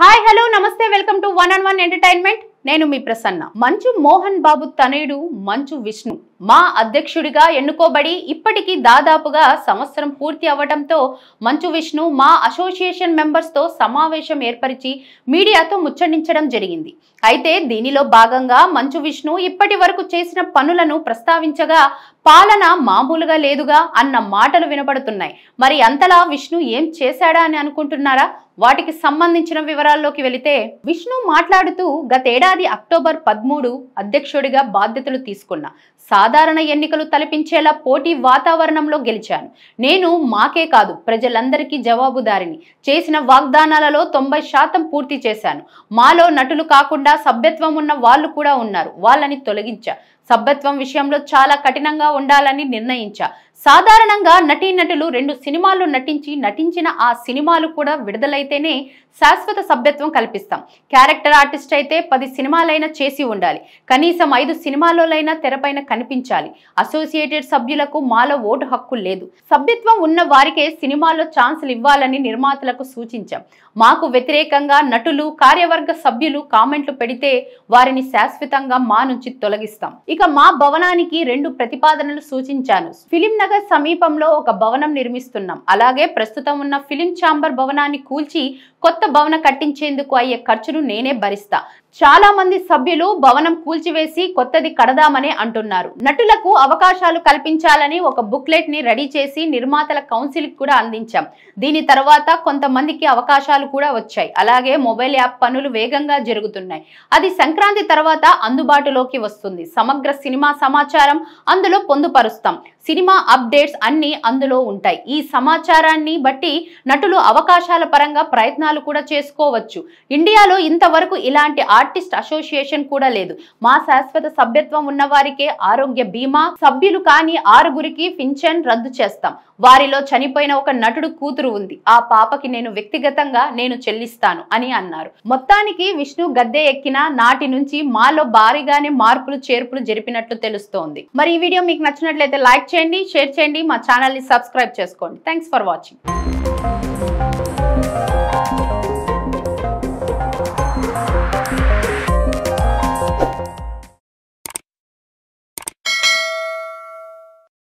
hi hello నమస్తే welcome to one and one entertainment నేను మీ ప్రసన్న మంచు మోహన్ బాబు తనయుడు మంచు విష్ణు మా అధ్యక్షుడిగా ఎన్నుకోబడి ఇప్పటికీ దాదాపుగా సంవత్సరం పూర్తి అవ్వడంతో మంచు విష్ణు మా అసోసియేషన్ మెంబర్స్ తో సమావేశం ఏర్పరిచి మీడియాతో ముచ్చటించడం జరిగింది అయితే దీనిలో భాగంగా మంచు విష్ణు ఇప్పటి వరకు చేసిన పనులను ప్రస్తావించగా పాలన మామూలుగా లేదుగా అన్న మాటలు వినపడుతున్నాయి మరి అంతలా విష్ణు ఏం చేశాడా అని అనుకుంటున్నారా వాటికి సంబంధించిన వివరాల్లోకి వెళితే విష్ణు మాట్లాడుతూ గతేడాది అక్టోబర్ పదమూడు అధ్యక్షుడిగా బాధ్యతలు తీసుకున్నా సాధారణ ఎన్నికలు తలపించేలా పోటీ వాతావరణంలో గెలిచాను నేను మాకే కాదు ప్రజలందరికీ జవాబుదారిని చేసిన వాగ్దానాలలో తొంభై శాతం పూర్తి చేశాను మాలో నటులు కాకుండా సభ్యత్వం ఉన్న వాళ్ళు కూడా ఉన్నారు వాళ్ళని తొలగించా సభ్యత్వం విషయంలో చాలా కఠినంగా ఉండాలని నిర్ణయించా సాధారణంగా నటీనటులు రెండు సినిమాల్లో నటించి నటించిన ఆ సినిమాలు కూడా విడుదలైతేనే శాశ్వత సభ్యత్వం కల్పిస్తాం క్యారెక్టర్ ఆర్టిస్ట్ అయితే పది సినిమాలైనా చేసి ఉండాలి కనీసం ఐదు సినిమాలైనా తెరపైన కనిపించాలి అసోసియేటెడ్ సభ్యులకు మాలో ఓటు హక్కు లేదు సభ్యత్వం ఉన్న వారికే సినిమాల్లో ఛాన్సులు ఇవ్వాలని నిర్మాతలకు సూచించాం మాకు వ్యతిరేకంగా నటులు కార్యవర్గ సభ్యులు కామెంట్లు పెడితే వారిని శాశ్వతంగా మా నుంచి తొలగిస్తాం ఇక మా భవనానికి రెండు ప్రతిపాదనలు సూచించాను ఫిలిం నగర్ సమీపంలో ఒక భవనం నిర్మిస్తున్నాం అలాగే ప్రస్తుతం ఉన్న ఫిలిం ఛాంబర్ భవనాన్ని కూల్చి కొత్త భవనం కట్టించేందుకు అయ్యే ఖర్చును నేనే భరిస్తా చాలా మంది సభ్యులు భవనం కూల్చివేసి కొత్తది కడదామని అంటున్నారు నటులకు అవకాశాలు కల్పించాలని ఒక బుక్లెట్ ని రెడీ చేసి నిర్మాతల కౌన్సిల్ కూడా అందించాం దీని తర్వాత కొంతమందికి అవకాశాలు కూడా వచ్చాయి అలాగే మొబైల్ యాప్ పనులు వేగంగా జరుగుతున్నాయి అది సంక్రాంతి తర్వాత అందుబాటులోకి వస్తుంది సమగ్ర సినిమా సమాచారం అందులో పొందుపరుస్తాం సినిమా అప్డేట్స్ అన్ని అందులో ఉంటాయి ఈ సమాచారాన్ని బట్టి నటులు అవకాశాల పరంగా ప్రయత్నాలు కూడా చేసుకోవచ్చు ఇండియాలో ఇంతవరకు ఇలాంటి ఆర్టిస్ట్ అసోసియేషన్ కూడా లేదు మా శాశ్వత సభ్యత్వం ఉన్న వారికే ఆరోగ్య బీమా సభ్యులు కాని ఆరుగురికి పింఛన్ రద్దు చేస్తాం వారిలో చనిపోయిన ఒక నటుడు కూతురు ఉంది ఆ పాపకి నేను వ్యక్తిగతంగా నేను చెల్లిస్తాను అని అన్నారు మొత్తానికి విష్ణు గద్దె ఎక్కిన నాటి నుంచి మాలో భారీగానే మార్పులు చేర్పులు జరిపినట్లు తెలుస్తోంది మరి ఈ వీడియో మీకు నచ్చినట్లయితే లైక్ చేయండి షేర్ చేయండి మా ఛానల్ ని సబ్స్క్రైబ్ చేసుకోండి థ్యాంక్స్ ఫర్ వాచింగ్